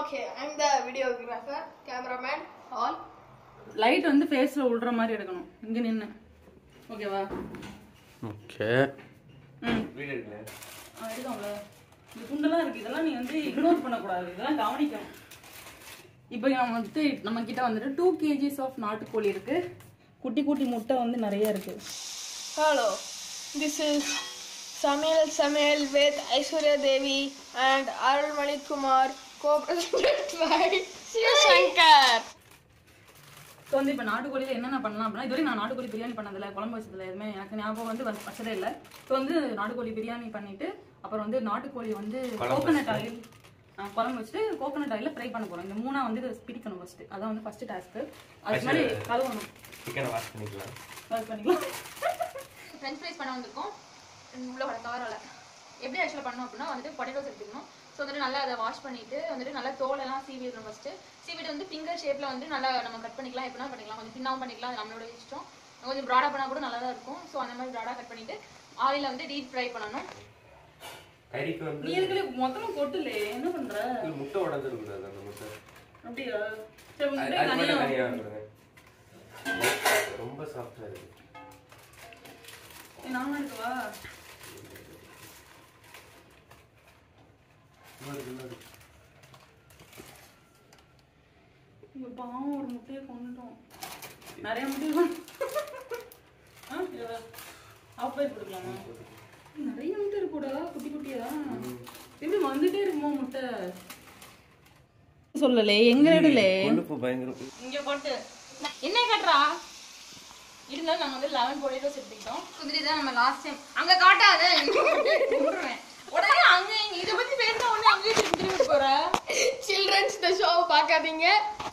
Okay, I'm the videographer, cameraman, all. Light வந்து ஃபேஸ்ல விழுற மாதிரி எடுக்கணும் இங்க நின்னு ஓகேவா ஓகே ம் வீடியோ எடுக்கல ஆ, எடுக்கோம்ல இந்த துண்டெல்லாம் இருக்கு இதெல்லாம் நீ வந்து இக்னோர் பண்ணக்கூடாது இதெல்லாம் கவனிக்கணும் இப்போ நம்ம வந்து நம்ம கிட்ட வந்துட்டு டூ கேஜிஸ் ஆஃப் நாட்டுக்கோழி இருக்கு குட்டி குட்டி முட்டை வந்து நிறைய இருக்கு Hello, this is Samuel Samuel with Aishwarya Devi and Arul Malik Kumar, co-presented by Shiv Shankar. So வந்து இப்போ நாட்டுக்கோழியில் என்னென்ன பண்ணலாம் அப்படின்னா இதுவரை நான் நாட்டுக்கோழி பிரியாணி பண்ணதில்ல குழம்பு வச்சதில்ல எதுவுமே எனக்கு ஞாபகம் வந்து வச்ச- வச்சதே இல்லை ஸோ வந்து நாட்டுக்கோழி பிரியாணி பண்ணிட்டு அப்புறம் வந்து நாட்டுக்கோழி வந்து கோகனட் ஆயில் குழம்பு வச்சுட்டு கோகனட் ஆயிலில் ஃப்ரை பண்ண போகிறோம் இந்த மூணா வந்து இதை பிடிக்கணும் ஃபஸ்ட்டு அதான் வந்து ஃபஸ்ட்டு டாஸ்க்கு அதுக்கு முன்னாடி கழுவணும் சிக்கனை வாஷ் பண்ணிக்கலாம் அது பண்ணிக்கலாம் ஃப்ரெஞ்ச் ஃப்ரைஸ் பண்ண வந்திருக்கோம் உள்ள வர கவரில் எப்படி ஆக்சுவலாக பண்ணோம் அப்படின்னா வந்துட்டு பொட்டேட்டோஸ் எடுத்துக்கணும் ஸோ வந்துட்டு நல்லா அதை வாஷ் பண்ணிட்டு வந்துட்டு நல்லா தோலெல்லாம் சீவிடணும் ஃபஸ்ட்டு சீவிட்டு வந்து ஃபிங்கர் ஷேப்பில் வந்து நல்லா நம்ம கட் பண்ணிக்கலாம் எப்படினா பண்ணிக்கலாம் கொஞ்சம் தின்னாவும் பண்ணிக்கலாம் அது நம்மளோட இஷ்டம் கொஞ்சம் ப்ராடாக பண்ணால் கூட நல்லா தான் இருக்கும் ஸோ அந்த மாதிரி ப்ராடாக கட் பண்ணிட்டு ஆயிலில் வந்து டீப் ஃப்ரை பண்ணணும் கறிக்கு வந்து நீ இதுக்குள்ள மொத்தமா கொட்டுலே என்ன பண்ற இது முட்டை உடஞ்சிருக்கூடாது அந்த முட்டை அப்படியா சரி அது முட்டை அது தனியா மட்டும் தனியாக விட்டுருங்க ரொம்ப சாஃப்டாக இருக்கு ஏய், நானும் இருக்கவா இன்னொரு இன்னொரு இங்க பாவம் ஒரு முட்டையை கொண்டுட்டோம் நிறைய முட்டையை கொண்டு ஆ எவ்வளோ ஆஃப் பாயில் கொடுக்கலாமா நிறைய முட்டை இருக்குடா குட்டி குட்டியா எப்படி வந்துட்டே இருக்குமா முட்டை சொல்லலே எங்க இடலே கொழுப்பு பயங்கரம் இங்கே போட்டு என்ன கட்டுறா இருந்தாலும் நாங்கள் வந்து லெவன் பொட்டேட்டோஸ் எடுத்துக்கிட்டோம் குதிரை தான் நம்ம லாஸ்ட் டைம் அங்கே காட்டாத கொண்டுருவேன் உடனே அங்கே இதை பற்றி பேசின உடனே அங்கேயே திரும்பி திரும்பி போகிற Children's the show பார்க்காதீங்க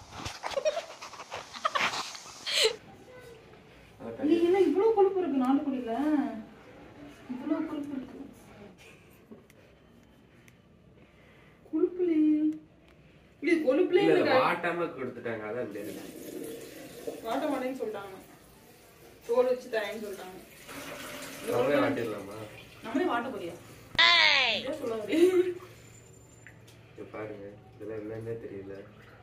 நீ என்ன இவ்வளவு கொழுப்பு இருக்கு நாட்டுக்குடியில இவ்வளவு கொழுப்பு இருக்கு கொழுப்புலே இது கொழுப்புலே இல்ல இந்த இதை வாட்டாம கொடுத்துட்டாங்க அதான் இப்படி இருக்கு காட்ட மாட்டேன்னு சொல்லிட்டாங்க தோல் வச்சு தரேன்னு சொல்லிட்டாங்க நம்மளே வாட்டிடலாமா நம்மளே வாட்ட போறியா இதே சொல்ல முடியாது இது பாருங்க இதெல்லாம் என்னன்னே தெரியல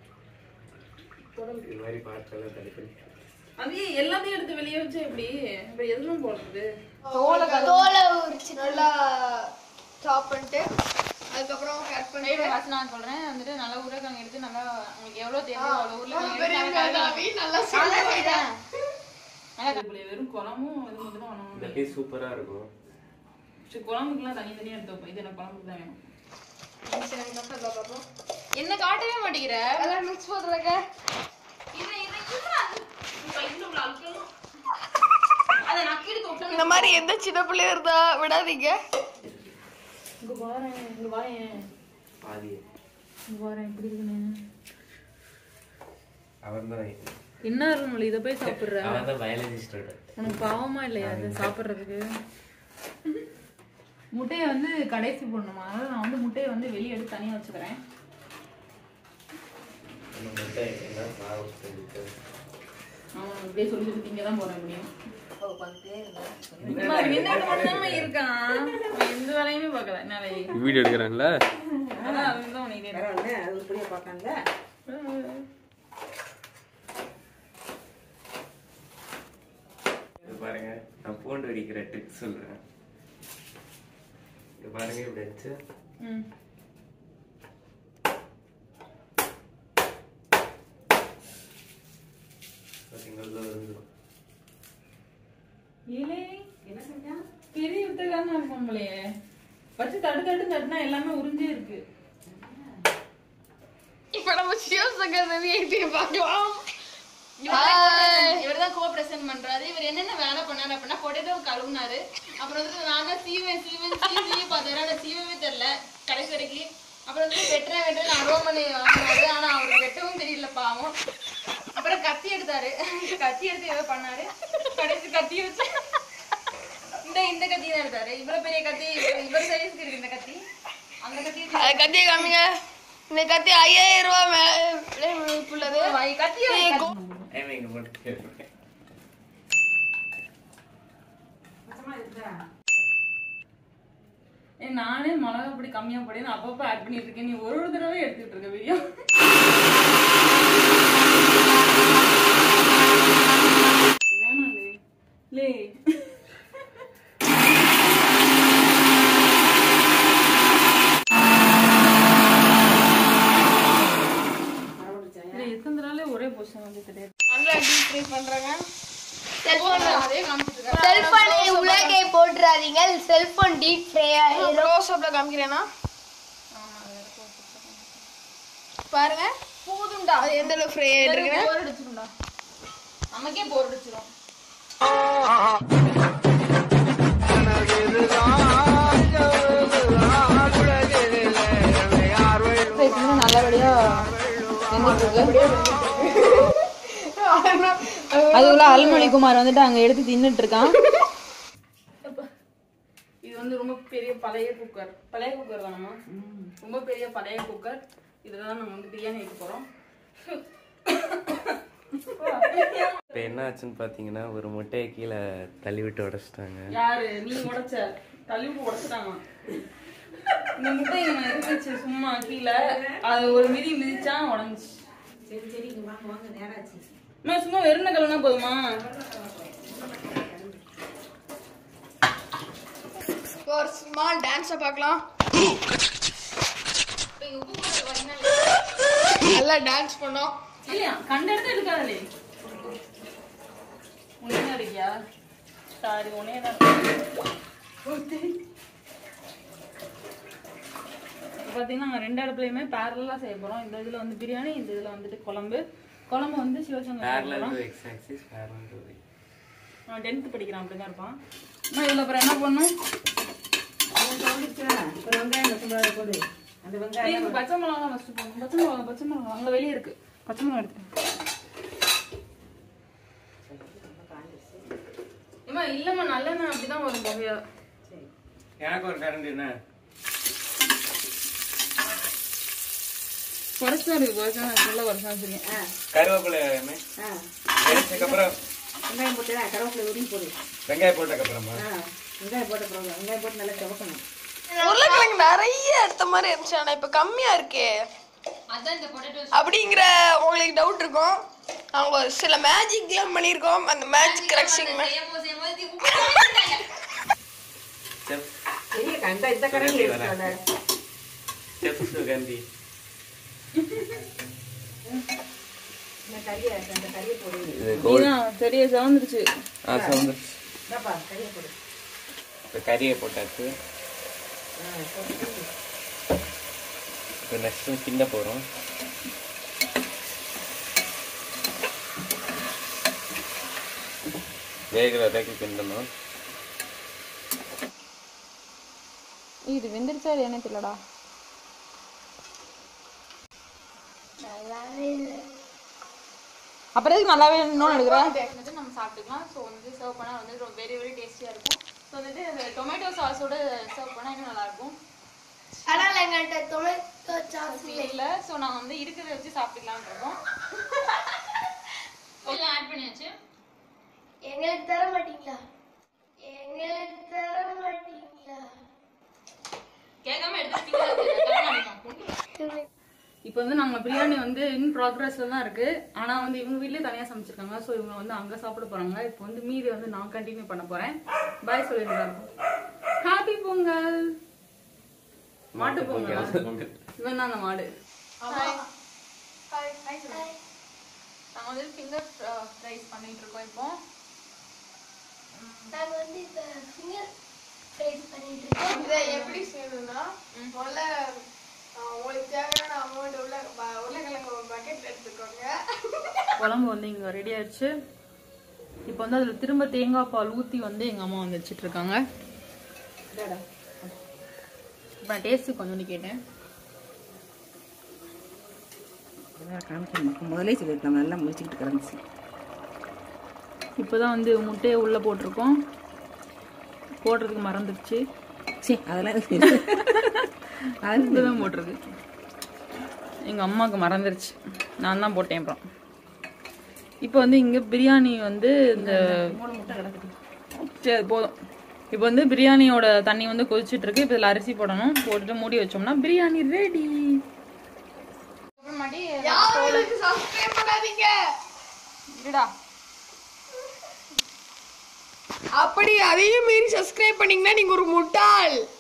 இது மாதிரி பார்க்கலாம் தனித்தனி அது எல்லாத்தையும் எடுத்து வெளியே வச்சு எப்படி இப்ப எதுவும் போடுறது தோலை உரிச்சு நல்லா சாப் பண்ணிட்டு அதுக்கப்புறம் கட் பண்ணிட்டு ஃபர்ஸ்ட் நான் சொல்கிறேன் வந்துட்டு நல்லா உருளைக்கிழங்கு எடுத்து நல்லா உங்களுக்கு எவ்வளோ தேவையோ அவ்வளோ உருளைக்கிழங்கு பெரிய எடுத்து நல்லா மேதாவி நல்லா நல்லா சாப்பிடுவேன் செய்றேன். இப்படி வெறும் குழம்பும் இது மட்டும் தான் இந்த வேணும் பீஸ் சூப்பரா இருக்கும் சரி குழம்புக்குலாம் தனித்தனியா எடுத்து வைப்போம் இது எனக்கு குழம்புக்கு தான் வேணும் என்ன காட்டவே மாட்டேங்கிற எல்லாம் மிக்ஸ் பண்ணுறங்க இது இது இதுடா. இப்ப இதுல உள்ள அழுக்கெல்லாம். அதை நக்கிட்டு தொட்டோம்னு இந்த மாதிரி எந்த சின்ன பிள்ளைய இருந்தா விடாதீங்க இங்க வாரேன் இங்க வாரேன் பாதி இங்க வாரேன் இப்படி இருக்குன்னு அவன் தான் என்ன அருள்மொழி இதை போய் சாப்பிடுற அவன் தான் பயாலஜி ஸ்டூடெண்ட் உனக்கு பாவமா இல்லையா அது சாப்பிடுறதுக்கு முட்டையை வந்து கடைசி போடணுமா அதனால நான் வந்து முட்டையை வந்து வெளியே எடுத்து தனியா வச்சுக்கிறேன் அந்த முட்டை என்ன சாப்பிட்டு அவன் அப்படியே சொல்லி சொல்லி திங்க தான் போறேன் முடியும் என்ன இருக்கான் அவன் எந்த வேலையுமே பார்க்கல என்ன வேலை வீடியோ எடுக்கிறான்ல அதான் அதுதான் உனக்கு இது பாருங்க நான் பூண்டு வெடிக்கிற ட்ரிக் சொல்றேன் இது பாருங்க இப்படி வச்சு ம் பார்த்தீங்களா உள்ள விழுந்துரும் ஏலே என்ன செஞ்சா பெரிய வித்தகாரமா இருக்கும் நம்மளையே வச்சு தடு தடு தட்டுனா எல்லாமே உறிஞ்சே இருக்கு இப்ப நம்ம சிவசங்கர் தேவியை பார்க்கலாம் இவர் தான் கோ பிரசன்ட் பண்றாரு இவர் என்னென்ன வேலை பண்ணாரு அப்படின்னா பொட்டேட்டோ கழுவுனாரு அப்புறம் வந்து நான் தான் சீவன் சீவன் சீவி சீவி பார்த்தாரு ஆனா சீவவே தெரியல கடைசி வரைக்கும் அப்புறம் வந்து வெட்டுறேன் வெட்டுறேன் அருவமனை வாங்கினாரு ஆனா அவருக்கு வெட்டவும் தெரியல பாவம் அப்புறம் கத்தி எடுத்தாரு கத்தி எடுத்து ஏதோ பண்ணாரு கடைசி கத்தி வச்சு இந்த இந்த கத்தி தான் எடுத்தாரு இவ்வளவு பெரிய கத்தி இவர் இவர் சைஸ்க்கு இருக்கு இந்த கத்தி அந்த கத்தி அது கத்தியை காமிங்க இந்த கத்தி ஐயாயிரம் ரூபாய் மேல உள்ளது கத்தி ஏன் இங்க போட்டு ஏய், நானே மிளகா பொடி கம்மியா போடுன்னு அப்பப்போ ஆட் பண்ணிட்டு இருக்கேன் நீ ஒரு ஒரு தடவை எடுத்துக்கிட்டு இருக்க வீடியோ வேணாம் லே. லே இல்ல, எத்தனை நாளே ஒரே பொசிஷன் வந்து தெரியாது நல்லா டீப் ஃப்ரை பண்றாங்க அதே காமிச்சிட்டு இருக்கேன் செல்போனை உலகை போட்டுறாதீங்க செல்போன் டீப் ஃப்ரை ஆயிரும் க்ளோஸ் அப்ல காமிக்கிறேனா பாருங்க போதும்டா அது எந்த அளவுக்கு ஃப்ரை ஆயிட்டு இருக்கு போர் அடிச்சிரும்டா நமக்கே போர் அடிச்சிரும் நல்லபடியா அதுக்குள்ள அல்மொழி குமார் வந்துட்டு அங்க எடுத்து தின்னுட்டு இருக்கான் இது வந்து ரொம்ப பெரிய பழைய குக்கர் பழைய குக்கர் தானம்மா ரொம்ப பெரிய பழைய குக்கர் இதுல தான் நாங்க வந்து பிரியாணி வைக்க போறோம் இப்போ என்ன ஆச்சுன்னு பார்த்தீங்கன்னா ஒரு முட்டையை கீழே தள்ளி விட்டு உடச்சிட்டாங்க யாரு நீ உடைச்ச தள்ளி விட்டு உடைச்சிட்டாங்க இந்த முட்டை இவன் இருந்துச்சு சும்மா கீழே அது ஒரு மிதி மிதிச்சா உடஞ்சி அம்மா, சும்மா வெறும் கலனா போதுமா ஒரு ஸ்மால் டான்ஸை பார்க்கலாம் நல்லா டான்ஸ் பண்ணோம் இல்லையா கண்ட இடத்த எடுக்காதே உனே இருக்கியா சாரி உனே தான் பார்த்தீங்கன்னா நாங்கள் ரெண்டு இடத்துலையுமே பேரலாக செய்ய போகிறோம் இந்த இதில் வந்து பிரியாணி இந்த இதில் வந்துட்டு குழம்பு குழம்பு வந்து சிவசங்கர் செய்ய பேரலல் போகிறோம் to X axis parallel to அவன் டென்த்து படிக்கிறான் அப்படி தான் இருப்பான் அம்மா இதில் அப்புறம் என்ன பண்ணும் ஏய், பச்சை மிளகா ஃபஸ்ட்டு போடணும் பச்சை மிளகா பச்சை மிளகா அங்கே வெளியே இருக்கு பச்சை மிளகா எடுத்து ஏம்மா இல்லைம்மா நல்லெண்ணெய் அப்படிதான் வரும் புகையா எனக்கு ஒரு கரண்ட் என்ன குறைச்சா இருக்கு குறைச்சா நான் ஃபுல்லாக குறைச்சா வச்சிருக்கேன் கருவேப்பிலை அப்புறம் வெங்காயம் போட்டு கருவேப்பிலை உருவி போடு வெங்காயம் போட்டதுக்கப்புறமா ஆ, வெங்காயம் போட்ட பிறகு வெங்காயம் போட்டு நல்லா துவக்கணும் உருளைக்கிழங்கு நிறைய எடுத்த மாதிரி இருந்துச்சு ஆனா இப்ப கம்மியா இருக்கே அதான் இந்த பொட்டேட்டோ அப்படிங்கிற உங்களுக்கு டவுட் இருக்கும் நாங்க ஒரு சில மேஜிக்லாம் பண்ணியிருக்கோம் அந்த மேஜிக் கிரக்ஷிங் செய்யும்போது செய்யும்போது இது உப்பு போட்டுட்டாங்க. செஃப் பெரிய கண்டா இந்த கடையில் எடுத்துக்கல செஃப் சுகந்தி இந்த கறியை அந்த கறியை போடு இது கோல்டு நீதான் சரியா செவந்துருச்சு ஆ சவுந்து என்னப்பா கறியை போடு இப்போ கறியை போட்டாச்சு ஆ போட்டு இப்போ நெக்ஸ்ட் கிண்ட போகிறோம் வேகிற வரைக்கும் கிண்டணும் இது வெந்துருச்சா இல்லையானே தெரியலடா அப்புறம் எதுக்கு நல்லாவே இன்னொன்று எடுக்கிறேன் வந்துட்டு நம்ம சாப்பிட்டுக்கலாம் ஸோ வந்து சர்வ் பண்ணால் வந்து ரொம்ப வெரி வெரி டேஸ்டியாக இருக்கும் ஸோ வந்துட்டு டொமேட்டோ சாஸோட சர்வ் பண்ணால் இன்னும் நல்லா இருக்கும் ஆனால் எங்கள்கிட்ட டொமேட்டோ சாஸ் இல்லை ஸோ நாங்கள் வந்து இருக்கிறத வச்சு சாப்பிட்டுக்கலாம்னு இருக்கோம் எல்லாம் ஆட் பண்ணியாச்சு எங்களுக்கு தர மாட்டீங்களா எங்களுக்கு தர மாட்டீங்களா கேட்காம எடுத்து இப்போ வந்து நாங்கள் பிரியாணி வந்து இன் ப்ராக்ரஸ்ல தான் இருக்கு ஆனால் வந்து இவங்க வீட்லயே தனியாக சமைச்சிருக்காங்க ஸோ இவங்க வந்து அங்கே சாப்பிட போறாங்க இப்போ வந்து மீதி வந்து நான் கண்டினியூ பண்ண போறேன் பாய் சொல்லிடுறாங்க ஹாப்பி பொங்கல் மாட்டு பொங்கல் இவன் தான் அந்த மாடு நாங்கள் வந்து ஃபிங்கர் ஃப்ரைஸ் பண்ணிட்டு இருக்கோம் இப்போ நாங்க வந்து இப்ப ஃபிங்கர் ஃப்ரைஸ் பண்ணிட்டு இருக்கோம் இதை எப்படி செய்யணும்னா முதல்ல ஆஹ், உங்களுக்கு தேவையான அமௌண்ட் உள்ள ப- உருளைக்கிழங்கு ஒரு பக்கெட் எடுத்துக்கோங்க குழம்பு வந்து இங்கே ரெடி ஆயிடுச்சு இப்போ வந்து அதில் திரும்ப தேங்காய் பால் ஊற்றி வந்து எங்கள் அம்மா வந்து வச்சுட்டு இருக்காங்க இப்போ நான் டேஸ்ட்டு கொஞ்சோண்டு கேட்டேன் காமிக்கணும் முதலே சொல்லியிருக்காங்க நல்லா முடிச்சுக்கிட்டு கிடந்துச்சு இப்போ தான் வந்து முட்டையை உள்ளே போட்டிருக்கோம் போடுறதுக்கு மறந்துடுச்சு சரி அதெல்லாம் அது தான் போட்டிருக்கு எங்கள் அம்மாவுக்கு மறந்துருச்சு நான் தான் போட்டேன் அப்புறம் இப்போ வந்து இங்கே பிரியாணி வந்து இந்த மூணு முட்டை கிடக்குது சரி அது போதும் இப்போ வந்து பிரியாணியோட தண்ணி வந்து கொதிச்சிட்டு இருக்கு இப்போ இதில் அரிசி போடணும் போட்டுட்டு மூடி வச்சோம்னா பிரியாணி ரெடி அப்புறமாட்டி சப்ஸ்கிரைப் பண்ணாதீங்க இருடா அப்படி அதையும் மீறி சப்ஸ்கிரைப் பண்ணீங்கன்னா நீங்க ஒரு முட்டாள்